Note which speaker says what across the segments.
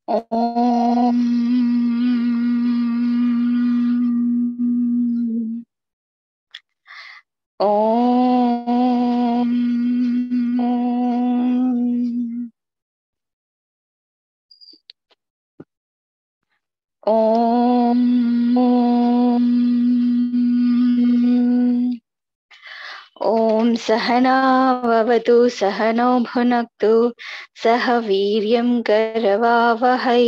Speaker 1: ॐ ॐ ॐ ॐ सहनाववतु सहनौ भुनक्तु सह वीर्यं करवावहै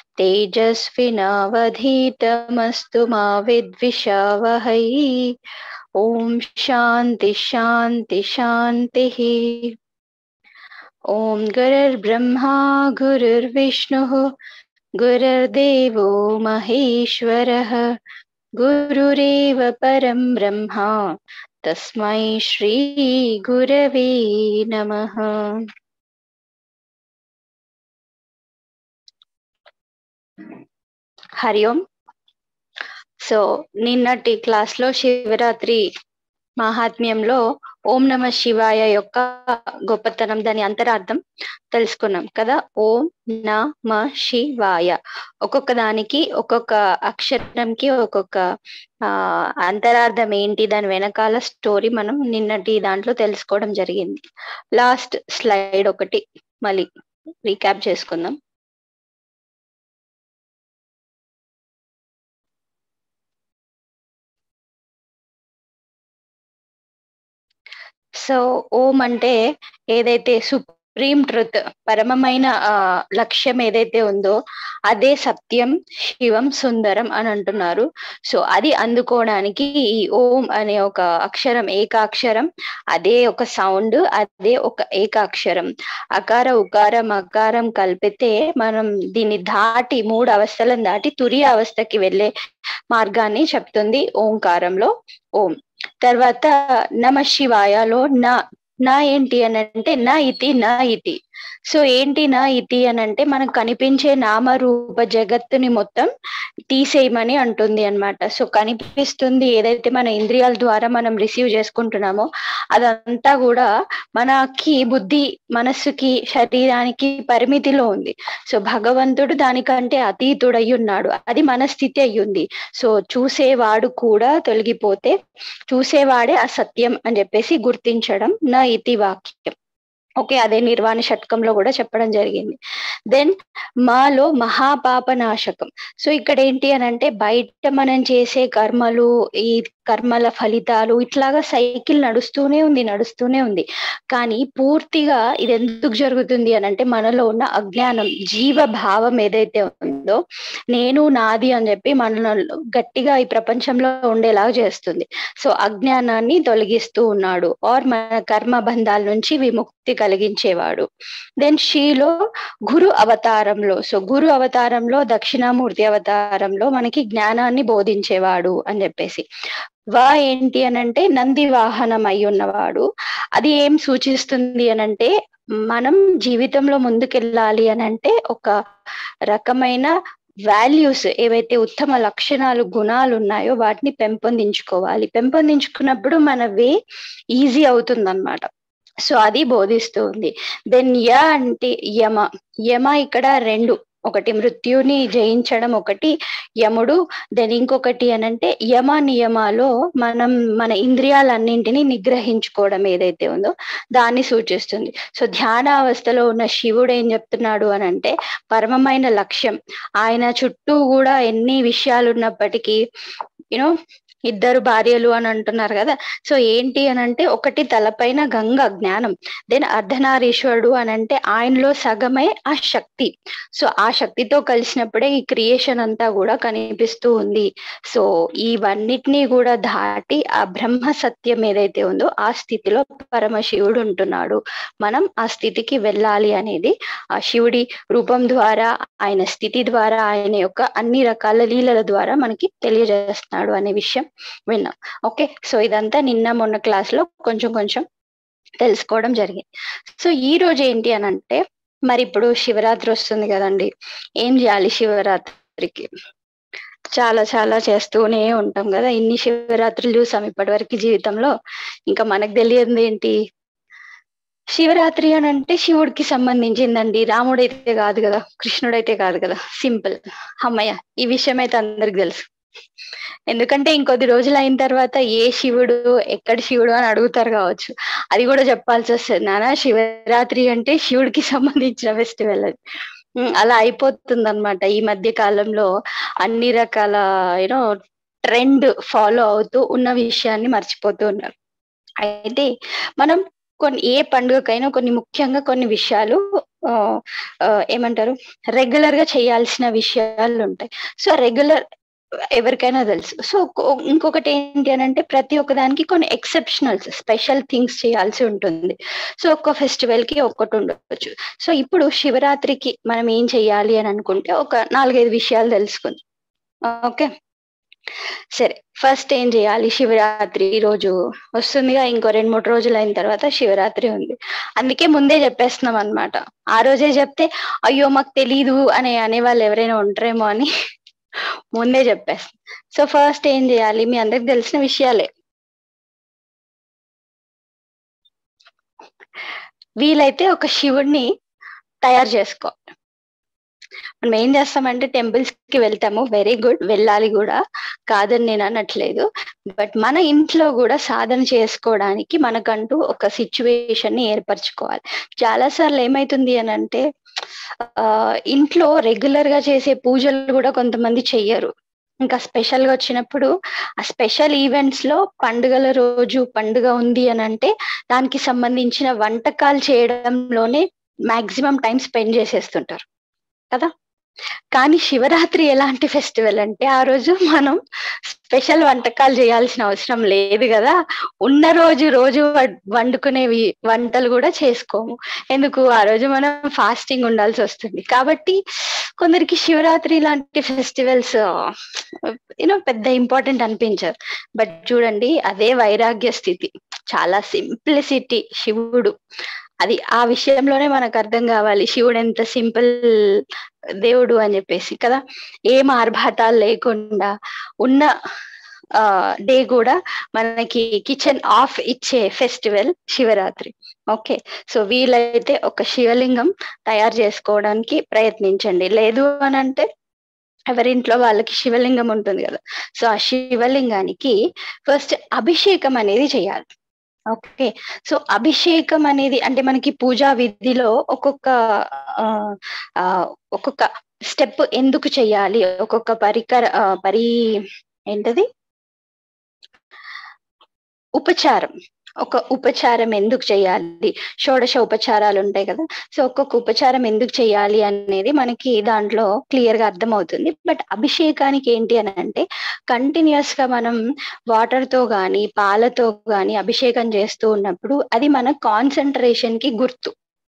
Speaker 1: तेजस्विनावधीतमस्तु मा विद्विषावहै ॐ शान्ति शान्ति शान्तिः ॐ गुरुर्ब्रह्मा गुरुर्विष्णुः गुरुर्देवो महेश्वरः गुरुरेव परं ब्रह्मा तस्मै श्रीगुरवे नमः హరి ఓం సో నిన్నటి క్లాస్ లో శివరాత్రి మహాత్మ్యంలో ఓం నమ శివాయ యొక్క గొప్పతనం దాని అంతరార్థం తెలుసుకున్నాం కదా ఓం నమ శివాయ ఒక్కొక్క దానికి ఒక్కొక్క అక్షరంకి ఒక్కొక్క ఆ అంతరార్థం ఏంటి దాని వెనకాల స్టోరీ మనం నిన్నటి దాంట్లో తెలుసుకోవడం జరిగింది లాస్ట్ స్లైడ్ ఒకటి మళ్ళీ రీక్యాప్ చేసుకుందాం సో ఓం అంటే ఏదైతే సుప్రీం ట్రుత్ పరమమైన ఆ లక్ష్యం ఏదైతే ఉందో అదే సత్యం శివం సుందరం అని అంటున్నారు సో అది అందుకోవడానికి ఈ ఓం అనే ఒక అక్షరం ఏకాక్షరం అదే ఒక సౌండ్ అదే ఒక ఏకాక్షరం అకార ఉకారం అకారం కలిపితే మనం దీన్ని దాటి మూడు అవస్థలను దాటి తురి అవస్థకి వెళ్ళే మార్గాన్ని చెప్తుంది ఓంకారంలో ఓం తర్వాత నమ శివాయలో నా నా ఏంటి అని అంటే నా ఇతి నా ఇతి సో ఏంటి నా ఇతి అని అంటే మనకు కనిపించే నామరూప జగత్తుని మొత్తం తీసేయమని అంటుంది అనమాట సో కనిపిస్తుంది ఏదైతే మన ఇంద్రియాల ద్వారా మనం రిసీవ్ చేసుకుంటున్నామో అదంతా కూడా మనకి బుద్ధి మనస్సుకి శరీరానికి పరిమితిలో ఉంది సో భగవంతుడు దానికంటే అతీతుడు అయి ఉన్నాడు అది మన స్థితి అయ్యింది సో చూసేవాడు కూడా తొలగిపోతే చూసేవాడే అసత్యం అని చెప్పేసి గుర్తించడం నా ఇతి వాక్యం ఓకే అదే నిర్వాణ షట్కంలో కూడా చెప్పడం జరిగింది దెన్ మాలో మహాపాప నాశకం సో ఇక్కడ ఏంటి అని అంటే బయట మనం చేసే కర్మలు ఈ కర్మల ఫలితాలు ఇట్లాగా సైకిల్ నడుస్తూనే ఉంది నడుస్తూనే ఉంది కానీ పూర్తిగా ఇది ఎందుకు జరుగుతుంది అని అంటే మనలో ఉన్న అజ్ఞానం జీవ భావం ఏదైతే ఉందో నేను నాది అని చెప్పి మన గట్టిగా ఈ ప్రపంచంలో ఉండేలాగా చేస్తుంది సో అజ్ఞానాన్ని తొలగిస్తూ ఉన్నాడు ఆర్ మన కర్మ బంధాల నుంచి విముక్తి కలిగించేవాడు దెన్ షీలో గురు అవతారంలో సో గురు అవతారంలో దక్షిణామూర్తి అవతారంలో మనకి జ్ఞానాన్ని బోధించేవాడు అని చెప్పేసి వా ఏంటి అనంటే నంది వాహనం అయి ఉన్నవాడు అది ఏం సూచిస్తుంది అనంటే మనం జీవితంలో ముందుకెళ్ళాలి అనంటే ఒక రకమైన వాల్యూస్ ఏవైతే ఉత్తమ లక్షణాలు గుణాలు ఉన్నాయో వాటిని పెంపొందించుకోవాలి పెంపొందించుకున్నప్పుడు మన వే ఈజీ అవుతుంది అనమాట సో అది బోధిస్తూ ఉంది దెన్ య అంటే యమ యమ ఇక్కడ రెండు ఒకటి మృత్యుని జయించడం ఒకటి యముడు దెన్ ఇంకొకటి అనంటే యమ నియమాలో మనం మన ఇంద్రియాలన్నింటినీ నిగ్రహించుకోవడం ఏదైతే ఉందో దాన్ని సూచిస్తుంది సో ధ్యాన అవస్థలో ఉన్న శివుడు ఏం చెప్తున్నాడు అని అంటే పరమమైన లక్ష్యం ఆయన చుట్టూ కూడా ఎన్ని విషయాలు ఉన్నప్పటికీ యూనో ఇద్దరు భార్యలు అని అంటున్నారు కదా సో ఏంటి అని అంటే ఒకటి తలపైన గంగ జ్ఞానం దెన్ అర్ధనారీశ్వరుడు అని అంటే ఆయనలో సగమే ఆ శక్తి సో ఆ శక్తితో కలిసినప్పుడే ఈ క్రియేషన్ అంతా కూడా కనిపిస్తూ ఉంది సో ఇవన్నిటినీ కూడా దాటి ఆ బ్రహ్మ సత్యం ఏదైతే ఉందో ఆ స్థితిలో పరమశివుడు ఉంటున్నాడు మనం ఆ స్థితికి వెళ్ళాలి అనేది ఆ శివుడి రూపం ద్వారా ఆయన స్థితి ద్వారా ఆయన యొక్క అన్ని రకాల లీలల ద్వారా మనకి తెలియజేస్తున్నాడు అనే విషయం విన్నాం ఓకే సో ఇదంతా నిన్న మొన్న క్లాస్ లో కొంచెం కొంచెం తెలుసుకోవడం జరిగింది సో ఈ రోజు ఏంటి అని అంటే మరి ఇప్పుడు శివరాత్రి వస్తుంది కదండి ఏం చేయాలి శివరాత్రికి చాలా చాలా చేస్తూనే ఉంటాం కదా ఇన్ని శివరాత్రులు చూసాం ఇప్పటి వరకు జీవితంలో ఇంకా మనకు తెలియదు ఏంటి శివరాత్రి అని అంటే శివుడికి సంబంధించిందండి రాముడైతే కాదు కదా కృష్ణుడైతే కాదు కదా సింపుల్ అమ్మయ్య ఈ విషయం అయితే అందరికి తెలుసు ఎందుకంటే ఇంకొద్ది రోజులు అయిన తర్వాత ఏ శివుడు ఎక్కడ శివుడు అని అడుగుతారు కావచ్చు అది కూడా చెప్పాల్సి వస్తుంది నానా శివరాత్రి అంటే శివుడికి సంబంధించిన ఫెస్టివల్ అది ఉమ్, అలా అయిపోతుంది అనమాట ఈ మధ్య కాలంలో అన్ని రకాల యూనో ట్రెండ్ ఫాలో అవుతూ ఉన్న విషయాన్ని మర్చిపోతూ ఉన్నారు అయితే మనం కొన్ని ఏ పండుగకైనా కొన్ని ముఖ్యంగా కొన్ని విషయాలు ఆ, ఆ, ఏమంటారు రెగ్యులర్ గా చేయాల్సిన విషయాలు ఉంటాయి సో రెగ్యులర్ ఎవరికైనా తెలుసు సో ఇంకొకటి ఏంటి అని అంటే ప్రతి ఒక్క దానికి కొన్ని ఎక్సెప్షనల్స్ స్పెషల్ థింగ్స్ చేయాల్సి ఉంటుంది సో ఒక్క ఫెస్టివల్ కి ఒక్కటి ఉండొచ్చు సో ఇప్పుడు శివరాత్రికి మనం ఏం చెయ్యాలి అని అనుకుంటే ఒక నాలుగైదు విషయాలు తెలుసుకుందాం ఓకే సరే ఫస్ట్ ఏం చేయాలి శివరాత్రి రోజు వస్తుందిగా ఇంకో రెండు మూడు రోజులు అయిన తర్వాత శివరాత్రి ఉంది అందుకే ముందే చెప్పేస్తున్నాం అన్నమాట ఆ రోజే చెప్తే అయ్యో మాకు తెలీదు అని అనే వాళ్ళు ఎవరైనా ఉంటారేమో అని ముందే చెప్పేస్తాం సో ఫస్ట్ ఏం చేయాలి మీ అందరికి తెలిసిన విషయాలే వీలైతే ఒక శివుడిని తయారు చేసుకో మనం ఏం చేస్తామంటే టెంపుల్స్ కి వెళ్తాము వెరీ గుడ్ వెళ్ళాలి కూడా కాదని నేను అనట్లేదు బట్ మన ఇంట్లో కూడా సాధన చేసుకోవడానికి మనకంటూ ఒక సిచ్యువేషన్ ని ఏర్పరచుకోవాలి చాలా సార్లు ఏమైతుంది అని అంటే ఆ ఇంట్లో రెగ్యులర్ గా చేసే పూజలు కూడా కొంతమంది చెయ్యరు ఇంకా స్పెషల్ గా వచ్చినప్పుడు ఆ స్పెషల్ ఈవెంట్స్ లో పండుగల రోజు పండుగ ఉంది అని అంటే దానికి సంబంధించిన వంటకాలు చేయడంలోనే మాక్సిమం టైం స్పెండ్ చేసేస్తుంటారు కదా కానీ శివరాత్రి ఎలాంటి ఫెస్టివల్ అంటే ఆ రోజు మనం స్పెషల్ వంటకాలు చేయాల్సిన అవసరం లేదు కదా ఉన్న రోజు రోజు వ- వండుకునేవి వంటలు కూడా చేసుకోము ఎందుకు ఆ రోజు మనం ఫాస్టింగ్ ఉండాల్సి వస్తుంది కాబట్టి కొందరికి శివరాత్రి లాంటి ఫెస్టివల్స్ యూనో పెద్ద ఇంపార్టెంట్ అనిపించదు బట్ చూడండి అదే వైరాగ్య స్థితి చాలా సింప్లిసిటీ శివుడు అది ఆ విషయంలోనే మనకు అర్థం కావాలి శివుడు ఎంత సింపుల్ దేవుడు అని చెప్పేసి కదా ఏం ఆర్భాటాలు లేకుండా ఉన్న ఆ డే కూడా మనకి కిచెన్ ఆఫ్ ఇచ్చే ఫెస్టివల్ శివరాత్రి ఓకే సో వీలైతే ఒక శివలింగం తయారు చేసుకోవడానికి ప్రయత్నించండి లేదు అని అంటే ఎవరింట్లో వాళ్ళకి శివలింగం ఉంటుంది కదా సో ఆ శివలింగానికి ఫస్ట్ అభిషేకం అనేది చేయాలి ఓకే సో అభిషేకం అనేది అంటే మనకి పూజా విధిలో ఒక్కొక్క ఆ, ఆ, ఒక్కొక్క స్టెప్ ఎందుకు చేయాలి ఒక్కొక్క పరికర ఆ, పరి ఏంటది ఉపచారం ఒక ఉపచారం ఎందుకు చేయాలి షోడశ ఉపచారాలు ఉంటాయి కదా సో ఒక్కొక్క ఉపచారం ఎందుకు చేయాలి అనేది మనకి దాంట్లో క్లియర్ గా అర్థమవుతుంది బట్ అభిషేకానికి ఏంటి అని అంటే కంటిన్యూస్ గా మనం వాటర్ తో గాని పాలతో గాని అభిషేకం చేస్తూ ఉన్నప్పుడు అది మన కాన్సన్ట్రేషన్ కి గుర్తు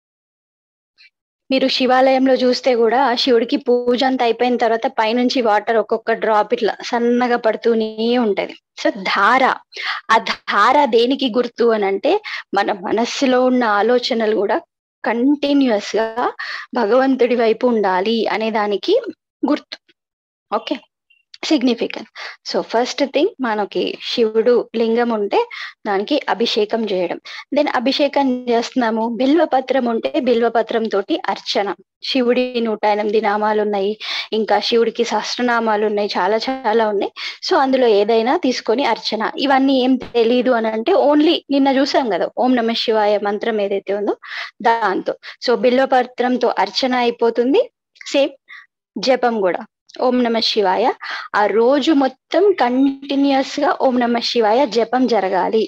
Speaker 1: మీరు శివాలయంలో చూస్తే కూడా శివుడికి పూజ అంతా అయిపోయిన తర్వాత పైనుంచి వాటర్ ఒక్కొక్క డ్రాప్ ఇట్లా సన్నగా పడుతూనే ఉంటది సో ధార ఆ ధార దేనికి గుర్తు అని అంటే మన మనస్సులో ఉన్న ఆలోచనలు కూడా కంటిన్యూస్ గా భగవంతుడి వైపు ఉండాలి అనే దానికి గుర్తు okay significant so first thing మనకి శివుడు లింగం ఉంటే దానికి అభిషేకం చేయడం దెన్ అభిషేకం చేస్తున్నాము బిల్వపత్రం ఉంటే బిల్వపత్రం తోటి అర్చన శివుడి నూట ఎనిమిది నామాలు ఉన్నాయి ఇంకా శివుడికి సహస్రనామాలు ఉన్నాయి చాలా చాలా ఉన్నాయి సో అందులో ఏదైనా తీసుకొని అర్చన ఇవన్నీ ఏం తెలీదు అని అంటే ఓన్లీ నిన్న చూసాం కదా ఓం నమ శివాయ మంత్రం ఏదైతే ఉందో దాంతో సో బిల్వపత్రంతో అర్చన అయిపోతుంది సేమ్ జపం కూడా ఓం నమ శివాయ ఆ రోజు మొత్తం కంటిన్యూస్ గా ఓం నమ శివాయ జపం జరగాలి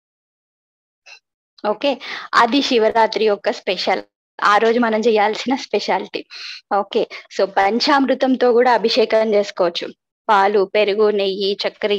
Speaker 1: ఓకే అది శివరాత్రి యొక్క స్పెషల్ ఆ రోజు మనం చేయాల్సిన స్పెషాలిటీ ఓకే సో పంచామృతంతో కూడా అభిషేకం చేసుకోవచ్చు పాలు పెరుగు నెయ్యి చక్కెర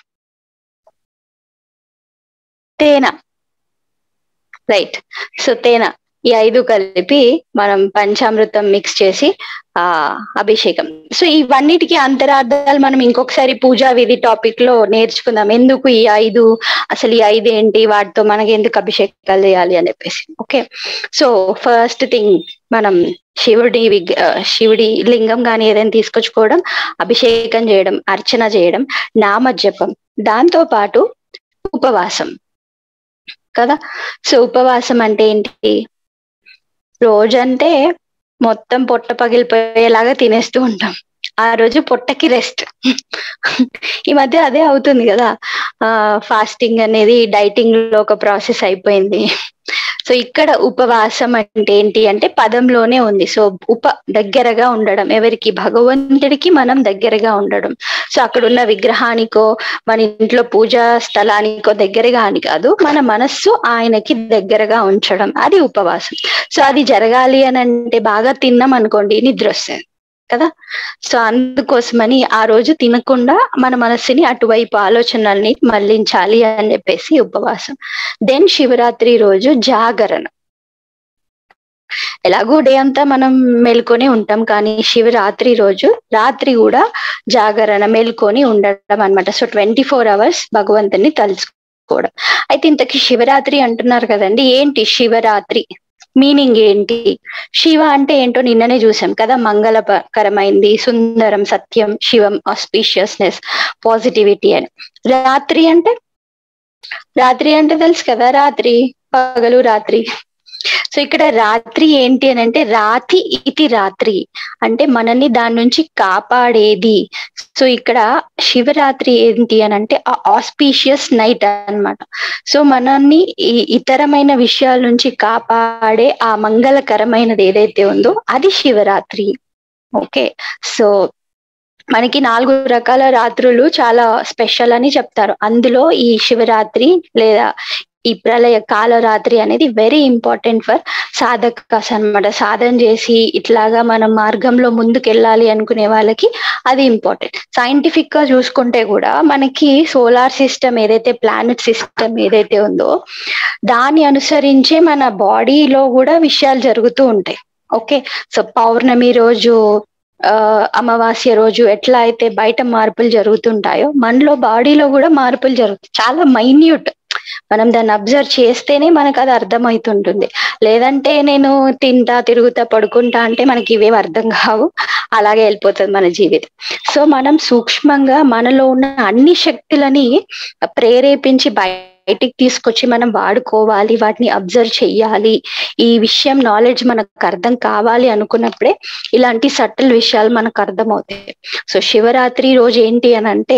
Speaker 1: తేనె రైట్ సో తేనె ఈ ఐదు కలిపి మనం పంచామృతం మిక్స్ చేసి ఆ అభిషేకం సో ఇవన్నిటికీ అంతరార్థాలు మనం ఇంకొకసారి పూజా విధి టాపిక్ లో నేర్చుకుందాం ఎందుకు ఈ ఐదు అసలు ఈ ఐదు ఏంటి వాటితో మనకి ఎందుకు అభిషేకాలు చేయాలి అని చెప్పేసి ఓకే సో ఫస్ట్ థింగ్ మనం శివుడి విగ్ శివుడి లింగం కానీ ఏదైనా తీసుకొచ్చుకోవడం అభిషేకం చేయడం అర్చన చేయడం నామజపం దాంతో పాటు ఉపవాసం కదా సో ఉపవాసం అంటే ఏంటి రోజంటే మొత్తం పొట్ట పగిలిపోయేలాగా తినేస్తూ ఉంటాం ఆ రోజు పొట్టకి రెస్ట్ ఈ మధ్య అదే అవుతుంది కదా ఆ ఫాస్టింగ్ అనేది డైటింగ్ లో ఒక ప్రాసెస్ అయిపోయింది సో ఇక్కడ ఉపవాసం అంటే ఏంటి అంటే పదంలోనే ఉంది సో ఉప దగ్గరగా ఉండడం ఎవరికి భగవంతుడికి మనం దగ్గరగా ఉండడం సో అక్కడ ఉన్న విగ్రహానికో మన ఇంట్లో పూజా స్థలానికో దగ్గరగా అని కాదు మన మనస్సు ఆయనకి దగ్గరగా ఉంచడం అది ఉపవాసం సో అది జరగాలి అని అంటే బాగా తిన్నాం అనుకోండి నిద్ర వస్తుంది కదా సో అందుకోసమని ఆ రోజు తినకుండా మన మనస్సుని అటువైపు ఆలోచనల్ని మళ్లించాలి అని చెప్పేసి ఉపవాసం దెన్ శివరాత్రి రోజు జాగరణ ఎలాగో డే అంతా మనం మేల్కొని ఉంటాం కానీ శివరాత్రి రోజు రాత్రి కూడా జాగరణ మేల్కొని ఉండడం అనమాట సో ట్వంటీ ఫోర్ అవర్స్ భగవంతుని తలుచుకోవడం అయితే ఇంతకి శివరాత్రి అంటున్నారు కదండి ఏంటి శివరాత్రి మీనింగ్ ఏంటి శివ అంటే ఏంటో నిన్ననే చూసాం కదా మంగళకరమైంది సుందరం సత్యం శివం ఆస్పీషియస్నెస్ పాజిటివిటీ అని రాత్రి అంటే రాత్రి అంటే తెలుసు కదా రాత్రి పగలు రాత్రి సో ఇక్కడ రాత్రి ఏంటి అని అంటే రాతి ఇది రాత్రి అంటే మనల్ని దాని నుంచి కాపాడేది సో ఇక్కడ శివరాత్రి ఏంటి అని అంటే ఆ ఆస్పీషియస్ నైట్ అన్నమాట సో మనల్ని ఈ ఇతరమైన విషయాల నుంచి కాపాడే ఆ మంగళకరమైనది ఏదైతే ఉందో అది శివరాత్రి ఓకే సో మనకి నాలుగు రకాల రాత్రులు చాలా స్పెషల్ అని చెప్తారు అందులో ఈ శివరాత్రి లేదా ఈ ప్రళయ కాలరాత్రి అనేది వెరీ ఇంపార్టెంట్ ఫర్ సాధకాస్ అనమాట సాధన చేసి ఇట్లాగా మనం మార్గంలో ముందుకెళ్ళాలి అనుకునే వాళ్ళకి అది ఇంపార్టెంట్ సైంటిఫిక్ గా చూసుకుంటే కూడా మనకి సోలార్ సిస్టమ్ ఏదైతే ప్లానెట్ సిస్టమ్ ఏదైతే ఉందో దాన్ని అనుసరించే మన బాడీలో కూడా విషయాలు జరుగుతూ ఉంటాయి ఓకే సో పౌర్ణమి రోజు ఆ అమావాస్య రోజు ఎట్లా అయితే బయట మార్పులు జరుగుతుంటాయో మనలో బాడీలో కూడా మార్పులు జరుగుతాయి చాలా మైన్యూట్ మనం దాన్ని అబ్జర్వ్ చేస్తేనే మనకు అది అర్థమవుతుంటుంది లేదంటే నేను తింటా తిరుగుతా పడుకుంటా అంటే మనకి ఇవేం అర్థం కావు అలాగే వెళ్ళిపోతుంది మన జీవితం సో మనం సూక్ష్మంగా మనలో ఉన్న అన్ని శక్తులని ప్రేరేపించి బయటికి తీసుకొచ్చి మనం వాడుకోవాలి వాటిని అబ్జర్వ్ చెయ్యాలి ఈ విషయం నాలెడ్జ్ మనకు అర్థం కావాలి అనుకున్నప్పుడే ఇలాంటి సటిల్ విషయాలు మనకు అర్థమవుతాయి సో శివరాత్రి రోజు ఏంటి అని అంటే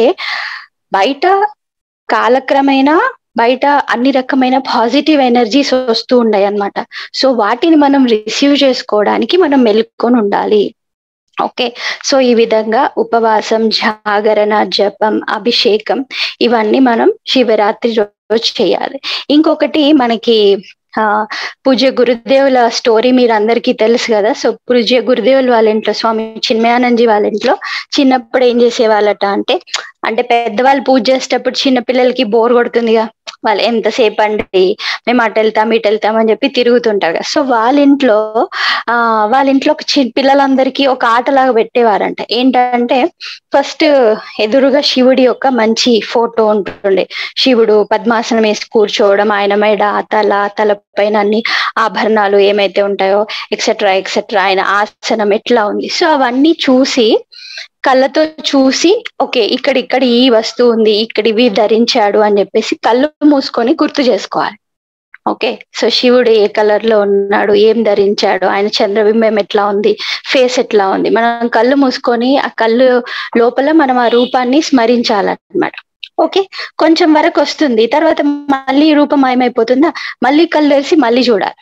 Speaker 1: బయట కాలక్రమేణా బయట అన్ని రకమైన పాజిటివ్ ఎనర్జీస్ వస్తూ ఉన్నాయి అన్నమాట సో వాటిని మనం రిసీవ్ చేసుకోవడానికి మనం మెలుకొని ఉండాలి ఓకే సో ఈ విధంగా ఉపవాసం జాగరణ జపం అభిషేకం ఇవన్నీ మనం శివరాత్రి రోజు చేయాలి ఇంకొకటి మనకి ఆ పూజ్య గురుదేవుల స్టోరీ మీరు అందరికీ తెలుసు కదా సో పూజ్య గురుదేవులు వాళ్ళ ఇంట్లో స్వామి చిన్మయానందజీ వాళ్ళ ఇంట్లో చిన్నప్పుడు ఏం చేసేవాళ్ళట అంటే అంటే పెద్దవాళ్ళు పూజ చేసేటప్పుడు చిన్న పిల్లలకి బోర్ కొడుతుందిగా వాళ్ళు ఎంతసేపు అండి మేము అటు వెళ్తాం ఇటు వెళ్తాం అని చెప్పి తిరుగుతుంటారు కదా సో వాళ్ళ ఇంట్లో ఆ వాళ్ళ ఇంట్లో ఒక చిన్న పిల్లలందరికీ ఒక ఆటలాగా పెట్టేవారంట ఏంటంటే ఫస్ట్ ఎదురుగా శివుడి యొక్క మంచి ఫోటో ఉంటుండే శివుడు పద్మాసనం వేసి కూర్చోవడం ఆయన మెడ తల తల పైన అన్ని ఆభరణాలు ఏమైతే ఉంటాయో ఎక్సెట్రా ఎక్సెట్రా ఆయన ఆసనం ఎట్లా ఉంది సో అవన్నీ చూసి కళ్ళతో చూసి ఓకే ఇక్కడ ఇక్కడ ఈ వస్తువు ఉంది ఇక్కడ ఇవి ధరించాడు అని చెప్పేసి కళ్ళు మూసుకొని గుర్తు చేసుకోవాలి ఓకే సో శివుడు ఏ కలర్ లో ఉన్నాడు ఏం ధరించాడు ఆయన చంద్రబింబం ఎట్లా ఉంది ఫేస్ ఎట్లా ఉంది మనం కళ్ళు మూసుకొని ఆ కళ్ళు లోపల మనం ఆ రూపాన్ని స్మరించాలన్నమాట ఓకే కొంచెం వరకు వస్తుంది తర్వాత మళ్ళీ రూపం మాయమైపోతుందా మళ్ళీ కళ్ళు తెరిచి మళ్ళీ చూడాలి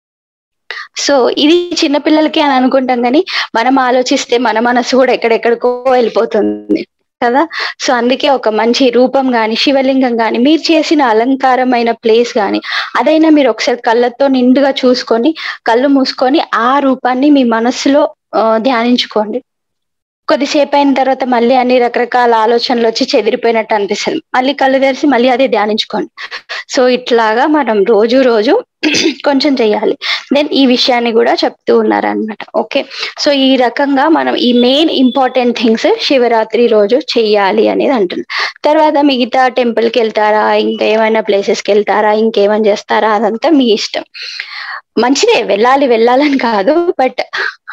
Speaker 1: సో ఇది చిన్నపిల్లలకి అని అనుకుంటాం కానీ మనం ఆలోచిస్తే మన మనసు కూడా ఎక్కడెక్కడికో వెళ్ళిపోతుంది కదా సో అందుకే ఒక మంచి రూపం గాని శివలింగం గాని మీరు చేసిన అలంకారమైన ప్లేస్ గాని అదైనా మీరు ఒకసారి కళ్ళతో నిండుగా చూసుకొని కళ్ళు మూసుకొని ఆ రూపాన్ని మీ మనస్సులో ధ్యానించుకోండి కొద్దిసేపు అయిన తర్వాత మళ్ళీ అన్ని రకరకాల ఆలోచనలు వచ్చి చెదిరిపోయినట్టు అనిపిస్తుంది మళ్ళీ కళ్ళు తెరిచి మళ్ళీ అదే ధ్యానించుకోండి సో ఇట్లాగా మనం రోజు రోజు కొంచెం చెయ్యాలి దెన్ ఈ విషయాన్ని కూడా చెప్తూ ఉన్నారనమాట ఓకే సో ఈ రకంగా మనం ఈ మెయిన్ ఇంపార్టెంట్ థింగ్స్ శివరాత్రి రోజు చెయ్యాలి అనేది అంటున్నారు తర్వాత మిగతా టెంపుల్ కి వెళ్తారా ఇంకా ఏమైనా ప్లేసెస్ కి వెళ్తారా ఇంకేమైనా చేస్తారా అదంతా మీ ఇష్టం మంచిదే వెళ్ళాలి వెళ్ళాలని కాదు బట్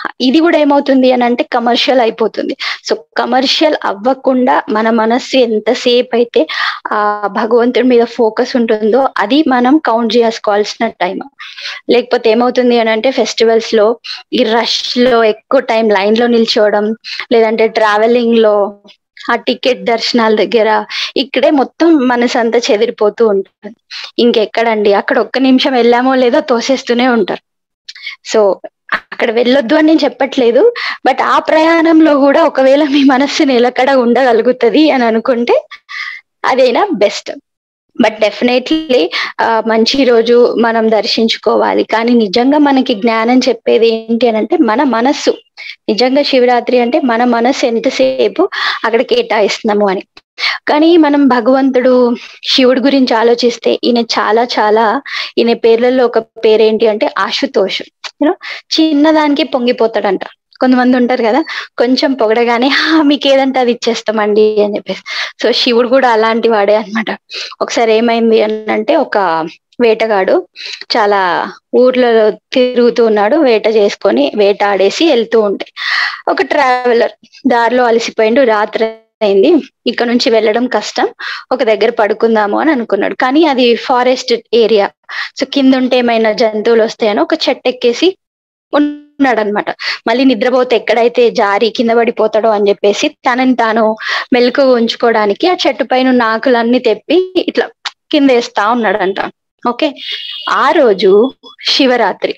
Speaker 1: ఇది కూడా ఏమవుతుంది అని అంటే కమర్షియల్ అయిపోతుంది సో కమర్షియల్ అవ్వకుండా మన మనస్సు ఎంతసేపు అయితే ఆ భగవంతుడి మీద ఫోకస్ ఉంటుందో అది మనం కౌంట్ చేసుకోవాల్సిన టైం లేకపోతే ఏమవుతుంది అని అంటే ఫెస్టివల్స్ లో ఈ రష్ లో ఎక్కువ టైం లైన్ లో నిల్చోవడం లేదంటే ట్రావెలింగ్ లో ఆ టికెట్ దర్శనాల దగ్గర ఇక్కడే మొత్తం మనసు అంతా చెదిరిపోతూ ఉంటుంది ఇంకెక్కడండి అక్కడ ఒక్క నిమిషం వెళ్ళామో లేదో తోసేస్తూనే ఉంటారు సో అక్కడ వెళ్ళొద్దు అని నేను చెప్పట్లేదు బట్ ఆ ప్రయాణంలో కూడా ఒకవేళ మీ మనస్సు నిలకడ ఉండగలుగుతుంది అని అనుకుంటే అదైనా బెస్ట్ బట్ డెఫినెట్లీ మంచి రోజు మనం దర్శించుకోవాలి కానీ నిజంగా మనకి జ్ఞానం చెప్పేది ఏంటి అని అంటే మన మనస్సు నిజంగా శివరాత్రి అంటే మన మనస్సు ఎంతసేపు అక్కడ కేటాయిస్తున్నాము అని కానీ మనం భగవంతుడు శివుడి గురించి ఆలోచిస్తే ఈయన చాలా చాలా ఈయన పేర్లలో ఒక పేరేంటి అంటే ఆశుతోష్ యూనో చిన్నదానికి పొంగిపోతాడంట కొంతమంది ఉంటారు కదా కొంచెం పొగడగానే మీకు ఏదంటే అది ఇచ్చేస్తామండి అని చెప్పేసి సో శివుడు కూడా అలాంటి వాడే అనమాట ఒకసారి ఏమైంది అని అంటే ఒక వేటగాడు చాలా ఊర్లలో తిరుగుతూ ఉన్నాడు వేట చేసుకొని వేట ఆడేసి వెళ్తూ ఉంటే ఒక ట్రావెలర్ దారిలో అలసిపోయిండు రాత్రి అయింది ఇక్కడ నుంచి వెళ్ళడం కష్టం ఒక దగ్గర పడుకుందాము అని అనుకున్నాడు కానీ అది ఫారెస్ట్ ఏరియా సో కింద ఉంటే ఏమైనా జంతువులు వస్తాయని ఒక చెట్టు ఎక్కేసి ఉన్నాడు అనమాట మళ్ళీ నిద్రపోతే ఎక్కడైతే జారి కింద పడిపోతాడో అని చెప్పేసి తనని తాను మెలకు ఉంచుకోవడానికి ఆ చెట్టు పైన ఉన్న ఆకులన్నీ తెప్పి ఇట్లా కింద వేస్తా ఉన్నాడంట ఓకే ఆ రోజు శివరాత్రి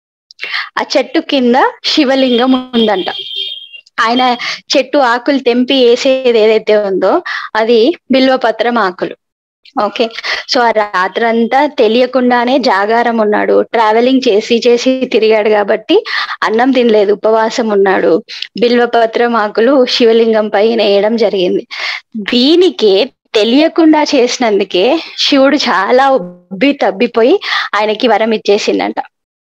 Speaker 1: ఆ చెట్టు కింద శివలింగం ఉందంట ఆయన చెట్టు ఆకులు తెంపి వేసేది ఏదైతే ఉందో అది బిల్వపత్రం ఆకులు ఓకే సో ఆ రాత్రంతా తెలియకుండానే జాగారం ఉన్నాడు ట్రావెలింగ్ చేసి చేసి తిరిగాడు కాబట్టి అన్నం తినలేదు ఉపవాసం ఉన్నాడు బిల్వపత్రం ఆకులు శివలింగం పైన వేయడం జరిగింది దీనికే తెలియకుండా చేసినందుకే శివుడు చాలా ఉబ్బి తబ్బిపోయి ఆయనకి వరం ఇచ్చేసిందంట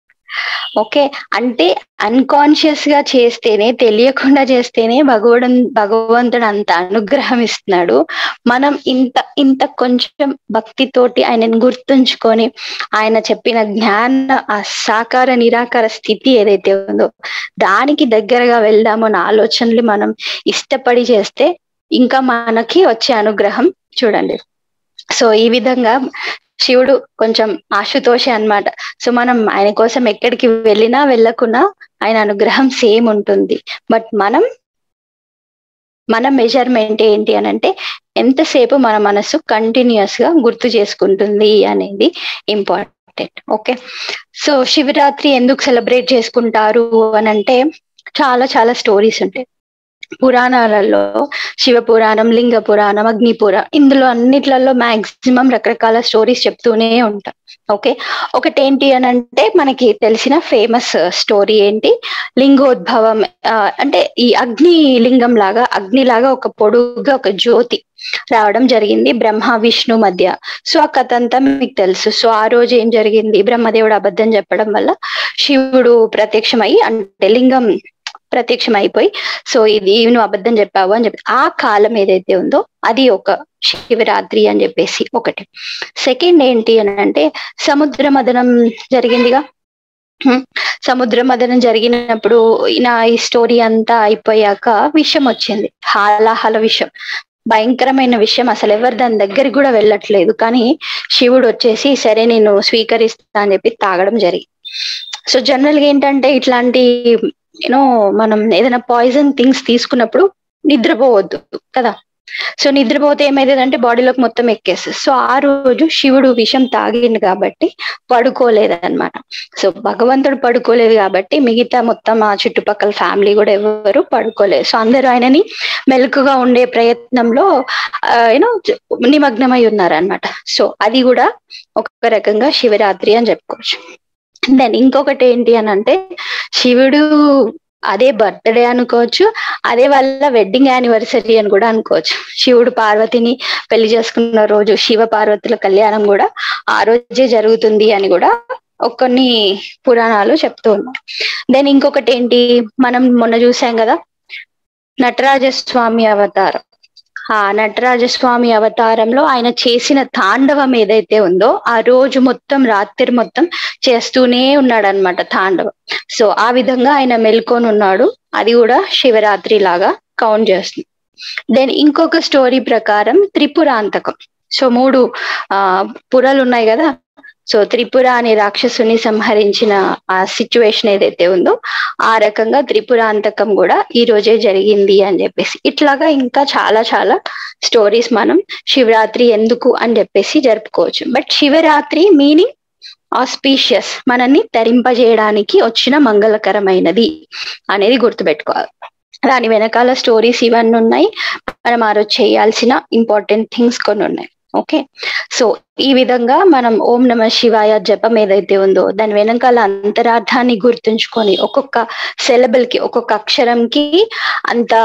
Speaker 1: ఓకే అంటే అన్కాన్షియస్ గా చేస్తేనే తెలియకుండా చేస్తేనే భగవుడు భగవంతుడు అంత అనుగ్రహం ఇస్తున్నాడు మనం ఇంత ఇంత కొంచెం భక్తితోటి ఆయనను గుర్తుంచుకొని ఆయన చెప్పిన జ్ఞాన ఆ సాకార నిరాకార స్థితి ఏదైతే ఉందో దానికి దగ్గరగా వెళ్దామో అన్న ఆలోచనలు మనం ఇష్టపడి చేస్తే ఇంకా మనకి వచ్చే అనుగ్రహం చూడండి సో ఈ విధంగా శివుడు కొంచెం ఆశుతోషి అన్నమాట సో మనం ఆయన కోసం ఎక్కడికి వెళ్ళినా వెళ్ళకున్నా ఆయన అనుగ్రహం సేమ్ ఉంటుంది బట్ మనం మన మెజర్మెంట్ ఏంటి అని అంటే ఎంతసేపు మన మనసు కంటిన్యూస్ గా గుర్తు చేసుకుంటుంది అనేది ఇంపార్టెంట్ ఓకే సో శివరాత్రి ఎందుకు సెలబ్రేట్ చేసుకుంటారు అని అంటే చాలా చాలా స్టోరీస్ ఉంటాయి పురాణాలలో శివ పురాణం లింగ పురాణం అగ్ని పురాణం ఇందులో అన్నిట్లలో మాక్సిమం రకరకాల స్టోరీస్ చెప్తూనే ఉంటాం ఓకే ఒకటి ఏంటి అని అంటే మనకి తెలిసిన ఫేమస్ స్టోరీ ఏంటి లింగోద్భవం అంటే ఈ అగ్ని లింగం లాగా అగ్ని లాగా ఒక పొడుగా ఒక జ్యోతి రావడం జరిగింది బ్రహ్మ విష్ణు మధ్య సో ఆ కథ అంతా మీకు తెలుసు సో ఆ రోజు ఏం జరిగింది బ్రహ్మదేవుడు అబద్ధం చెప్పడం వల్ల శివుడు ప్రత్యక్షమై అంటే లింగం ప్రత్యక్షం అయిపోయి సో ఇది నువ్వు అబద్ధం చెప్పావు అని చెప్పి ఆ కాలం ఏదైతే ఉందో అది ఒక శివరాత్రి అని చెప్పేసి ఒకటి సెకండ్ ఏంటి అని అంటే సముద్ర మదనం జరిగిందిగా సముద్ర మదనం జరిగినప్పుడు నా ఈ స్టోరీ అంతా అయిపోయాక విషయం వచ్చింది హాలాహల విషయం భయంకరమైన విషయం అసలు ఎవరు దాని దగ్గరికి కూడా వెళ్ళట్లేదు కానీ శివుడు వచ్చేసి సరే నేను స్వీకరిస్తా అని చెప్పి తాగడం జరిగింది సో జనరల్ గా ఏంటంటే ఇట్లాంటి యూనో మనం ఏదైనా పాయిజన్ థింగ్స్ తీసుకున్నప్పుడు నిద్రపోవద్దు కదా సో నిద్రపోతే ఏమైందంటే బాడీలోకి మొత్తం ఎక్కేస్తుంది సో ఆ రోజు శివుడు విషం తాగిండు కాబట్టి పడుకోలేదు అనమాట సో భగవంతుడు పడుకోలేదు కాబట్టి మిగతా మొత్తం ఆ చుట్టుపక్కల ఫ్యామిలీ కూడా ఎవరు పడుకోలేదు సో అందరూ ఆయనని మెలకుగా ఉండే ప్రయత్నంలో యూనో నిమగ్నమై ఉన్నారు అనమాట సో అది కూడా ఒక రకంగా శివరాత్రి అని చెప్పుకోవచ్చు దెన్ ఇంకొకటి ఏంటి అని అంటే శివుడు అదే బర్త్డే అనుకోవచ్చు అదే వాళ్ళ వెడ్డింగ్ యానివర్సరీ అని కూడా అనుకోవచ్చు శివుడు పార్వతిని పెళ్లి చేసుకున్న రోజు శివ పార్వతుల కళ్యాణం కూడా ఆ రోజే జరుగుతుంది అని కూడా కొన్ని పురాణాలు చెప్తూ ఉన్నాయి దెన్ ఇంకొకటి ఏంటి మనం మొన్న చూసాం కదా నటరాజస్వామి అవతారం ఆ నటరాజస్వామి అవతారంలో ఆయన చేసిన తాండవం ఏదైతే ఉందో ఆ రోజు మొత్తం రాత్రి మొత్తం చేస్తూనే ఉన్నాడు అనమాట తాండవం సో ఆ విధంగా ఆయన మెల్కొని ఉన్నాడు అది కూడా శివరాత్రి లాగా కౌంట్ చేస్తుంది దెన్ ఇంకొక స్టోరీ ప్రకారం త్రిపురాంతకం సో మూడు ఆ పురలు ఉన్నాయి కదా సో త్రిపుర అనే రాక్షసుని సంహరించిన ఆ సిచ్యువేషన్ ఏదైతే ఉందో ఆ రకంగా త్రిపురాంతకం కూడా ఈ రోజే జరిగింది అని చెప్పేసి ఇట్లాగా ఇంకా చాలా చాలా స్టోరీస్ మనం శివరాత్రి ఎందుకు అని చెప్పేసి జరుపుకోవచ్చు బట్ శివరాత్రి మీనింగ్ ఆస్పీషియస్ మనల్ని తరింపజేయడానికి వచ్చిన మంగళకరమైనది అనేది గుర్తుపెట్టుకోవాలి దాని వెనకాల స్టోరీస్ ఇవన్నీ ఉన్నాయి మనం ఆ రోజు చేయాల్సిన ఇంపార్టెంట్ థింగ్స్ కొన్ని ఉన్నాయి ఓకే సో ఈ విధంగా మనం ఓం నమ శివాయ జపం ఏదైతే ఉందో దాని వెనకాల అంతరార్థాన్ని గుర్తుంచుకొని ఒక్కొక్క సెలబుల్ కి ఒక్కొక్క అక్షరంకి అంత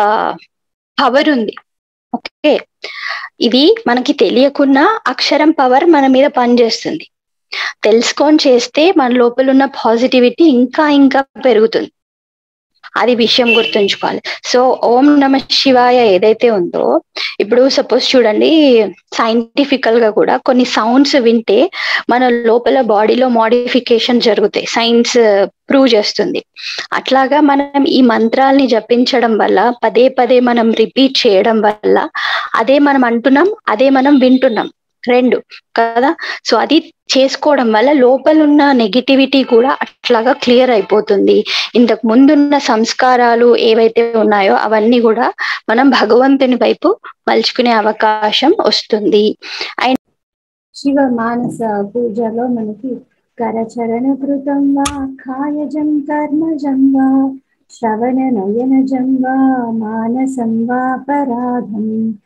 Speaker 1: పవర్ ఉంది ఓకే ఇది మనకి తెలియకున్నా అక్షరం పవర్ మన మీద పనిచేస్తుంది తెలుసుకొని చేస్తే మన లోపల ఉన్న పాజిటివిటీ ఇంకా ఇంకా పెరుగుతుంది అది విషయం గుర్తుంచుకోవాలి సో ఓం నమ శివాయ ఏదైతే ఉందో ఇప్పుడు సపోజ్ చూడండి సైంటిఫికల్ గా కూడా కొన్ని సౌండ్స్ వింటే మన లోపల బాడీలో మోడిఫికేషన్ జరుగుతాయి సైన్స్ ప్రూవ్ చేస్తుంది అట్లాగా మనం ఈ మంత్రాల్ని జపించడం వల్ల పదే పదే మనం రిపీట్ చేయడం వల్ల అదే మనం అంటున్నాం అదే మనం వింటున్నాం రెండు కదా సో అది చేసుకోవడం వల్ల లోపల ఉన్న నెగిటివిటీ కూడా అట్లాగా క్లియర్ అయిపోతుంది ఇంతకు ముందున్న సంస్కారాలు ఏవైతే ఉన్నాయో అవన్నీ కూడా మనం భగవంతుని వైపు మలుచుకునే అవకాశం వస్తుంది అండ్
Speaker 2: శివ మానస పూజలో మనకి కరచరణ కృతం వా కాయజం కర్మజం వా శ్రవణ నయనజం వా మానసం వా పరాధం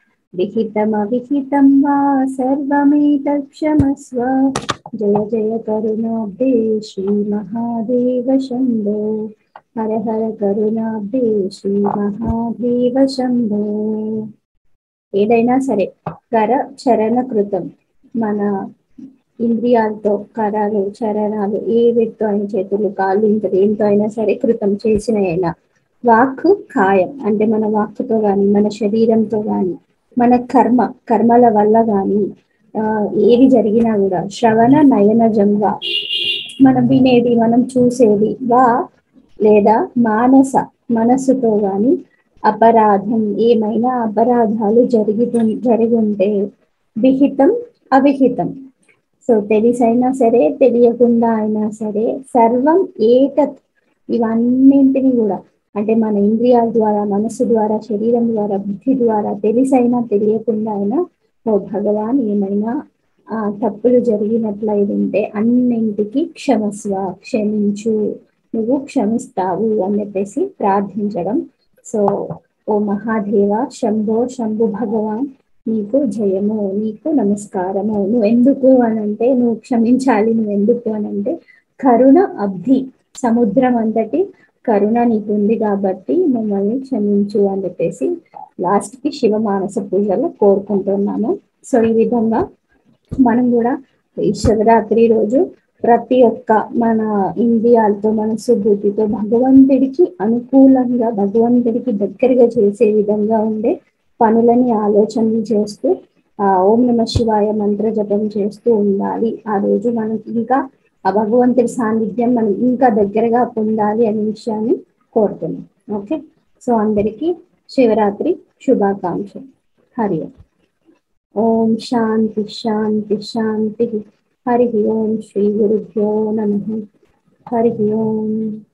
Speaker 2: విహితమవిహితం వా సర్వమేతక్షమస్వ జయ జయ కరుణాబ్దే శ్రీ మహాదేవ శంభో హర హర కరుణాబ్దే శ్రీ మహాదేవ శంభో ఏదైనా సరే కర చరణ కృతం మన ఇంద్రియాలతో కరాలు చరణాలు ఏ వీటితో అయిన చేతులు కాళ్ళు ఇంత దేంతో అయినా సరే కృతం చేసిన అయినా వాక్ కాయం అంటే మన వాక్కుతో గాని మన శరీరంతో గాని మన కర్మ కర్మల వల్ల గాని ఆ ఏది జరిగినా కూడా శ్రవణ నయన జంవ మనం వినేది మనం చూసేది వా లేదా మానస మనస్సుతో గాని అపరాధం ఏమైనా అపరాధాలు జరిగి జరిగి ఉంటే విహితం అవిహితం సో తెలిసైనా సరే తెలియకుండా అయినా సరే సర్వం ఏకత్ ఇవన్నింటినీ కూడా అంటే మన ఇంద్రియాల ద్వారా మనస్సు ద్వారా శరీరం ద్వారా బుద్ధి ద్వారా తెలిసైనా తెలియకుండా అయినా ఓ భగవాన్ ఏమైనా ఆ తప్పులు జరిగినట్లయితే ఉంటే అన్నింటికి క్షమస్వ క్షమించు నువ్వు క్షమిస్తావు అని చెప్పేసి ప్రార్థించడం సో ఓ మహాదేవ శంభో శంభు భగవాన్ నీకు జయము నీకు నమస్కారము నువ్వు ఎందుకు అని అంటే నువ్వు క్షమించాలి నువ్వు ఎందుకు అని అంటే కరుణ అబ్ధి సముద్రం అంతటి కరుణ నీకు ఉంది కాబట్టి మమ్మల్ని క్షమించు అని చెప్పేసి లాస్ట్ కి శివ మానస పూజలో కోరుకుంటున్నాము సో ఈ విధంగా మనం కూడా ఈ శివరాత్రి రోజు ప్రతి ఒక్క మన ఇంద్రియాలతో మనసు బుద్ధితో భగవంతుడికి అనుకూలంగా భగవంతుడికి దగ్గరగా చేసే విధంగా ఉండే పనులని ఆలోచనలు చేస్తూ ఆ ఓం నమ శివాయ మంత్ర జపం చేస్తూ ఉండాలి ఆ రోజు మనకి ఇంకా ఆ భగవంతుడి సాన్నిధ్యం మనం ఇంకా దగ్గరగా పొందాలి అనే విషయాన్ని కోరుతున్నాం ఓకే సో అందరికీ శివరాత్రి శుభాకాంక్షలు హరి ఓం శాంతి శాంతి శాంతి హరి ఓం శ్రీ గురుభ్యో నమ హరి ఓం